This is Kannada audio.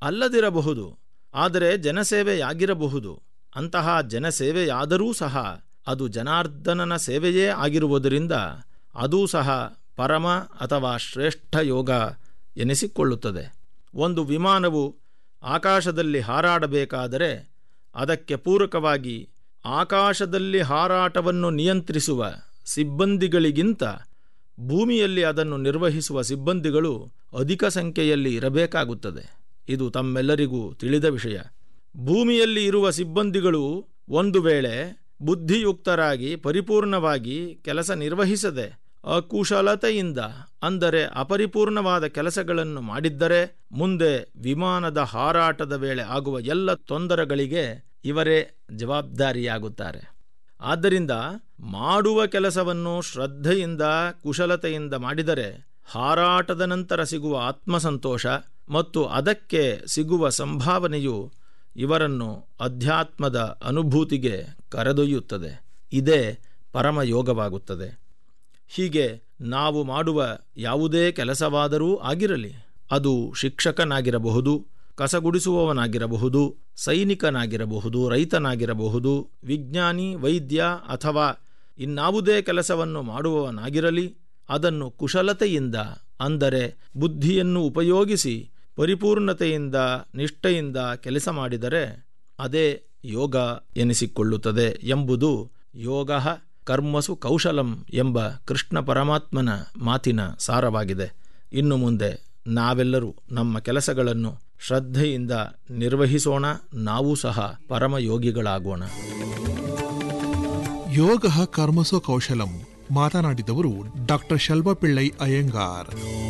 ಅಲ್ಲದಿರಬಹುದು ಆದರೆ ಜನಸೇವೆಯಾಗಿರಬಹುದು ಅಂತಹ ಜನಸೇವೆಯಾದರೂ ಸಹ ಅದು ಜನಾರ್ದನನ ಸೇವೆಯೇ ಆಗಿರುವುದರಿಂದ ಅದೂ ಸಹ ಪರಮ ಅಥವಾ ಶ್ರೇಷ್ಠ ಯೋಗ ಎನಿಸಿಕೊಳ್ಳುತ್ತದೆ ಒಂದು ವಿಮಾನವು ಆಕಾಶದಲ್ಲಿ ಹಾರಾಡಬೇಕಾದರೆ ಅದಕ್ಕೆ ಪೂರಕವಾಗಿ ಆಕಾಶದಲ್ಲಿ ಹಾರಾಟವನ್ನು ನಿಯಂತ್ರಿಸುವ ಸಿಬ್ಬಂದಿಗಳಿಗಿಂತ ಭೂಮಿಯಲ್ಲಿ ಅದನ್ನು ನಿರ್ವಹಿಸುವ ಸಿಬ್ಬಂದಿಗಳು ಅಧಿಕ ಸಂಖ್ಯೆಯಲ್ಲಿ ಇರಬೇಕಾಗುತ್ತದೆ ಇದು ತಮ್ಮೆಲ್ಲರಿಗೂ ತಿಳಿದ ವಿಷಯ ಭೂಮಿಯಲ್ಲಿ ಇರುವ ಸಿಬ್ಬಂದಿಗಳು ಒಂದು ವೇಳೆ ಬುದ್ಧಿಯುಕ್ತರಾಗಿ ಪರಿಪೂರ್ಣವಾಗಿ ಕೆಲಸ ನಿರ್ವಹಿಸದೆ ಅಕುಶಲತೆಯಿಂದ ಅಂದರೆ ಅಪರಿಪೂರ್ಣವಾದ ಕೆಲಸಗಳನ್ನು ಮಾಡಿದ್ದರೆ ಮುಂದೆ ವಿಮಾನದ ಹಾರಾಟದ ವೇಳೆ ಆಗುವ ಎಲ್ಲ ತೊಂದರೆಗಳಿಗೆ ಇವರೇ ಜವಾಬ್ದಾರಿಯಾಗುತ್ತಾರೆ ಆದ್ದರಿಂದ ಮಾಡುವ ಕೆಲಸವನ್ನು ಶ್ರದ್ಧೆಯಿಂದ ಕುಶಲತೆಯಿಂದ ಮಾಡಿದರೆ ಹಾರಾಟದ ನಂತರ ಸಿಗುವ ಆತ್ಮಸಂತೋಷ ಮತ್ತು ಅದಕ್ಕೆ ಸಿಗುವ ಸಂಭಾವನೆಯು ಇವರನ್ನು ಅಧ್ಯಾತ್ಮದ ಅನುಭೂತಿಗೆ ಕರೆದೊಯ್ಯುತ್ತದೆ ಇದೇ ಪರಮಯೋಗವಾಗುತ್ತದೆ ಹೀಗೆ ನಾವು ಮಾಡುವ ಯಾವುದೇ ಕೆಲಸವಾದರೂ ಆಗಿರಲಿ ಅದು ಶಿಕ್ಷಕನಾಗಿರಬಹುದು ಕಸಗುಡಿಸುವವನಾಗಿರಬಹುದು ಸೈನಿಕನಾಗಿರಬಹುದು ರೈತನಾಗಿರಬಹುದು ವಿಜ್ಞಾನಿ ವೈದ್ಯ ಅಥವಾ ಇನ್ನಾವುದೇ ಕೆಲಸವನ್ನು ಮಾಡುವವನಾಗಿರಲಿ ಅದನ್ನು ಕುಶಲತೆಯಿಂದ ಅಂದರೆ ಬುದ್ಧಿಯನ್ನು ಉಪಯೋಗಿಸಿ ಪರಿಪೂರ್ಣತೆಯಿಂದ ನಿಷ್ಠೆಯಿಂದ ಕೆಲಸ ಮಾಡಿದರೆ ಅದೇ ಯೋಗ ಎನಿಸಿಕೊಳ್ಳುತ್ತದೆ ಎಂಬುದು ಯೋಗ ಕರ್ಮಸು ಕೌಶಲಂ ಎಂಬ ಕೃಷ್ಣ ಪರಮಾತ್ಮನ ಮಾತಿನ ಸಾರವಾಗಿದೆ ಇನ್ನು ಮುಂದೆ ನಾವೆಲ್ಲರೂ ನಮ್ಮ ಕೆಲಸಗಳನ್ನು ಶ್ರದ್ಧೆಯಿಂದ ನಿರ್ವಹಿಸೋಣ ನಾವು ಸಹ ಪರಮಯೋಗಿಗಳಾಗೋಣ ಯೋಗ ಕರ್ಮಸು ಕೌಶಲಂ ಮಾತನಾಡಿದವರು ಡಾಕ್ಟರ್ ಶಲ್ವ ಪಿಳ್ಳೈ ಅಯ್ಯಂಗಾರ್